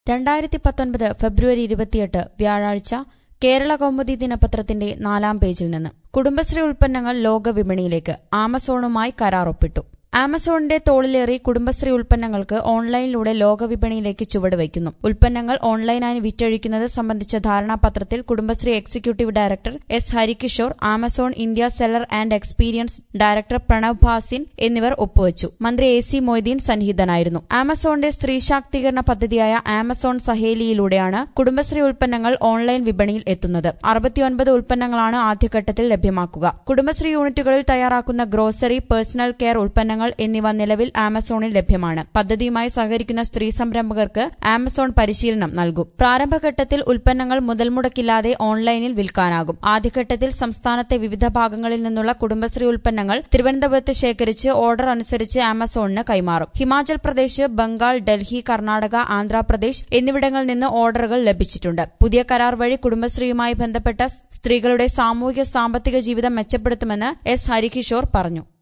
രണ്ടായിരത്തി പത്തൊൻപത് ഫെബ്രുവരി ഇരുപത്തിയെട്ട് വ്യാഴാഴ്ച കേരള കൗമുദി ദിനപത്രത്തിന്റെ നാലാം പേജിൽ നിന്ന് കുടുംബശ്രീ ഉൽപ്പന്നങ്ങൾ ലോകവിപണിയിലേക്ക് ആമസോണുമായി കരാർ ഒപ്പിട്ടു ആമസോണിന്റെ തോളിലേറി കുടുംബശ്രീ ഉൽപ്പന്നങ്ങൾക്ക് ഓൺലൈനിലൂടെ ലോകവിപണിയിലേക്ക് ചുവടുവയ്ക്കുന്നു ഉൽപ്പന്നങ്ങൾ ഓൺലൈനായി വിറ്റഴിക്കുന്നത് സംബന്ധിച്ച ധാരണാപത്രത്തിൽ Kudumbashree executive director S Harikishore Amazon India seller and experience director Pranav Bhasin എന്നിവർ ഒപ്പുവച്ചു മന്ത്രി എ സി മൊയ്തീൻ സന്നിഹിതനായിരുന്നു ആമസോണിന്റെ സ്ത്രീ ശാക്തീകരണ പദ്ധതിയായ ആമസോൺ സഹേലിയിലൂടെയാണ് കുടുംബശ്രീ ഉൽപ്പന്നങ്ങൾ ഓൺലൈൻ വിപണിയിൽ എത്തുന്നത് അറുപത്തിയൊൻപത് ഉൽപ്പന്നങ്ങളാണ് ആദ്യഘട്ടത്തിൽ ലഭ്യമാക്കുക കുടുംബശ്രീ യൂണിറ്റുകളിൽ തയ്യാറാക്കുന്ന ഗ്രോസറി പേഴ്സണൽ കെയർ ഉൽപ്പന്നങ്ങൾ എന്നിവ നിലവിൽ ആമസോണിൽ ലഭ്യമാണ് പദ്ധതിയുമായി സഹകരിക്കുന്ന സ്ത്രീ സംരംഭകർക്ക് ആമസോൺ പരിശീലനം നൽകും പ്രാരംഭഘട്ടത്തിൽ ഉൽപ്പന്നങ്ങൾ മുതൽ മുടക്കില്ലാതെ ഓൺലൈനിൽ വിൽക്കാനാകും ആദ്യഘട്ടത്തിൽ സംസ്ഥാനത്തെ വിവിധ ഭാഗങ്ങളിൽ നിന്നുള്ള കുടുംബശ്രീ ഉൽപ്പന്നങ്ങൾ തിരുവനന്തപുരത്ത് ശേഖരിച്ച് ഓർഡർ അനുസരിച്ച് ആമസോണിന് കൈമാറും ഹിമാചൽ പ്രദേശ് ബംഗാൾ ഡൽഹി കർണാടക ആന്ധ്രാപ്രദേശ് എന്നിവിടങ്ങളിൽ നിന്ന് ഓർഡറുകൾ ലഭിച്ചിട്ടുണ്ട് പുതിയ കരാർ വഴി കുടുംബശ്രീയുമായി ബന്ധപ്പെട്ട സ്ത്രീകളുടെ സാമൂഹിക സാമ്പത്തിക ജീവിതം മെച്ചപ്പെടുത്തുമെന്ന് എസ് ഹരികിഷോർ പറഞ്ഞു